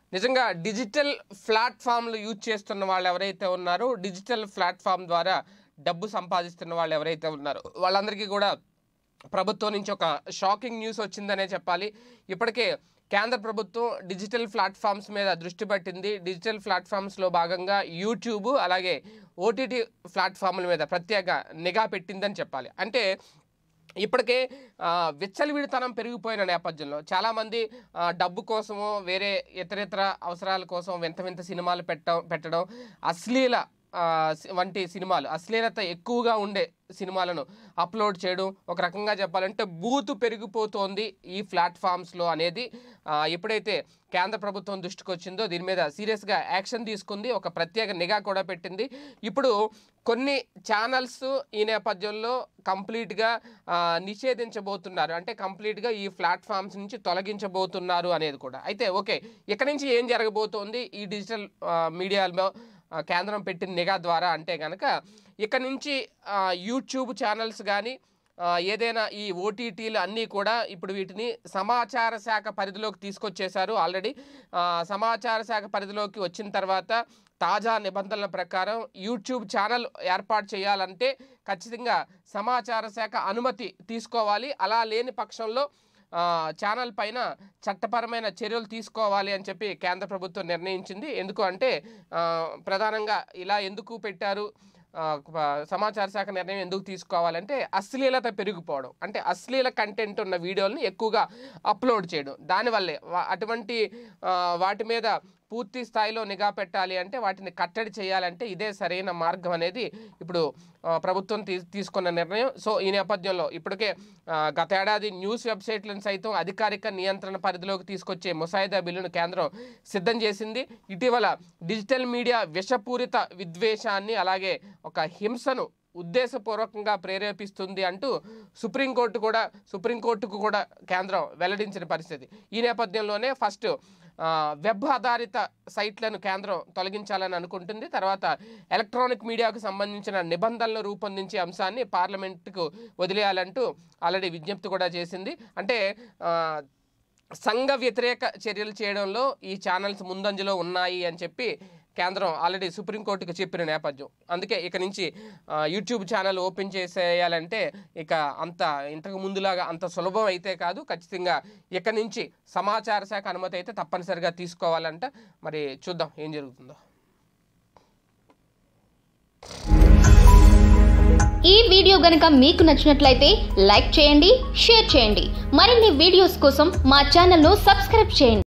నిజంగా digital ప్లాట్ఫామ్లు use చేస్తున్న వాళ్ళు ఎవరైతే ఉన్నారో డిజిటల్ ప్లాట్ఫామ్ ద్వారా డబ్బు సంపాదిస్తున్న వాళ్ళు ఎవరైతే ఉన్నారో వాళ్ళందరికీ కూడా ప్రభుత్వం నుంచి ఒక షాకింగ్ న్యూస్ వచ్చిందనే చెప్పాలి ఇప్పటికే కేంద్ర ప్రభుత్వం డిజిటల్ ప్లాట్ఫామ్స్ మీద దృష్టి పెట్టింది డిజిటల్ ప్లాట్ఫామ్స్లో భాగంగా యూట్యూబ్ అలాగే ఓటీటీ ప్లాట్ఫామ్ల మీద ప్రత్యేక నిఘా పెట్టిందని చెప్పాలి అంటే ఇప్పటికే ఆ, విచ్చలవిడితనం పెరిగిపోయిన నేపథ్యంలో చాలామంది ఆ, డబ్బు కోసమో వేరే ఇతరితర అవసరాల కోసం వింత వింత సినిమాలు పెట్టడం పెట్టడం అశ్లీల ఆ, సి- వంటి సినిమాలు అశ్లీలత ఎక్కువగా ఉండే సినిమాలను అప్లోడ్ చేయడం ఒక రకంగా చెప్పాలంటే బూతు పెరిగిపోతోంది ఈ ప్లాట్ఫామ్స్లో అనేది ఆ, ఎప్పుడైతే కేంద్ర ప్రభుత్వం దృష్టికి వచ్చిందో దీని మీద సీరియస్గా యాక్షన్ తీసుకుంది ఒక ప్రత్యేక నిఘా కూడా పెట్టింది ఇప్పుడు కొన్ని ఛానల్స్ ఈ నేపథ్యంలో కంప్లీట్గా ఆ, నిషేధించబోతున్నారు అంటే కంప్లీట్గా ఈ ప్లాట్ఫామ్స్ నుంచి తొలగించబోతున్నారు అనేది కూడా అయితే ఓకే ఇక్కడ నుంచి ఏం జరగబోతోంది ఈ డిజిటల్ ఆ, మీడియాలో ఆ, కేంద్రం పెట్టిన నిఘా ద్వారా అంటే కనుక ఇక్కడ నుంచి ఆ, యూట్యూబ్ ఛానల్స్ కానీ ఏదైనా ఈ ఓటీటీలు అన్నీ కూడా ఇప్పుడు వీటిని సమాచార శాఖ పరిధిలోకి తీసుకొచ్చేశారు ఆల్రెడీ ఆ, సమాచార శాఖ పరిధిలోకి వచ్చిన తర్వాత తాజా నిబంధనల ప్రకారం యూట్యూబ్ ఛానల్ ఏర్పాటు చేయాలంటే ఖచ్చితంగా సమాచార శాఖ అనుమతి తీసుకోవాలి అలా లేని పక్షంలో ఆ, ఛానల్ పైన చట్టపరమైన చర్యలు తీసుకోవాలి అని చెప్పి కేంద్ర ప్రభుత్వం నిర్ణయించింది ఎందుకు అంటే ఆ, ప్రధానంగా ఇలా ఎందుకు పెట్టారు ఆ, ప- సమాచార శాఖ నిర్ణయం ఎందుకు తీసుకోవాలంటే అశ్లీలత పెరిగిపోవడం అంటే అశ్లీల కంటెంట్ ఉన్న వీడియోలను ఎక్కువగా అప్లోడ్ చేయడం దానివల్లే వా- అటువంటి ఆ, వాటి మీద పూర్తి స్థాయిలో నిఘా పెట్టాలి అంటే వాటిని కట్టడి చేయాలంటే ఇదే సరైన మార్గం అనేది ఇప్పుడు ఆ, ప్రభుత్వం తీ తీసుకున్న నిర్ణయం సో ఈ నేపథ్యంలో ఇప్పటికే ఆ, గత ఏడాది న్యూస్ వెబ్సైట్లను సైతం అధికారిక నియంత్రణ పరిధిలోకి తీసుకొచ్చే ముసాయిదా బిల్లును కేంద్రం సిద్ధం చేసింది ఇటీవల డిజిటల్ మీడియా విషపూరిత విద్వేషాన్ని అలాగే ఒక హింసను ఉద్దేశపూర్వకంగా ప్రేరేపిస్తుంది అంటూ సుప్రీంకోర్టు కూడా సుప్రీంకోర్టుకు కూడా కేంద్రం వెల్లడించిన పరిస్థితి ఈ నేపథ్యంలోనే ఫస్ట్ ఆ, వెబ్ ఆధారిత సైట్లను కేంద్రం తొలగించాలని అనుకుంటుంది తర్వాత ఎలక్ట్రానిక్ మీడియాకు సంబంధించిన నిబంధనలు రూపొందించే అంశాన్ని పార్లమెంటుకు వదిలేయాలంటూ ఆల్రెడీ విజ్ఞప్తి కూడా చేసింది అంటే ఆ, సంఘ వ్యతిరేక చర్యలు చేయడంలో ఈ ఛానల్స్ ముందంజలో ఉన్నాయి అని చెప్పి కేంద్రం ఆల్రెడీ సుప్రీంకోర్టుకు చెప్పిన నేపథ్యం అందుకే ఇక నుంచి ఆ, యూట్యూబ్ ఛానల్ ఓపెన్ చేసేయాలంటే ఇక అంత ఇంతకు ముందులాగా అంత సులభం అయితే కాదు ఖచ్చితంగా ఇక నుంచి సమాచార శాఖ అనుమతి అయితే తప్పనిసరిగా తీసుకోవాలంట మరి చూద్దాం ఏం జరుగుతుందో ఈ వీడియో గనుక మీకు నచ్చినట్లయితే లైక్ చేయండి షేర్ చేయండి మరిన్ని వీడియోస్ కోసం మా ఛానల్ను సబ్స్క్రైబ్ చేయండి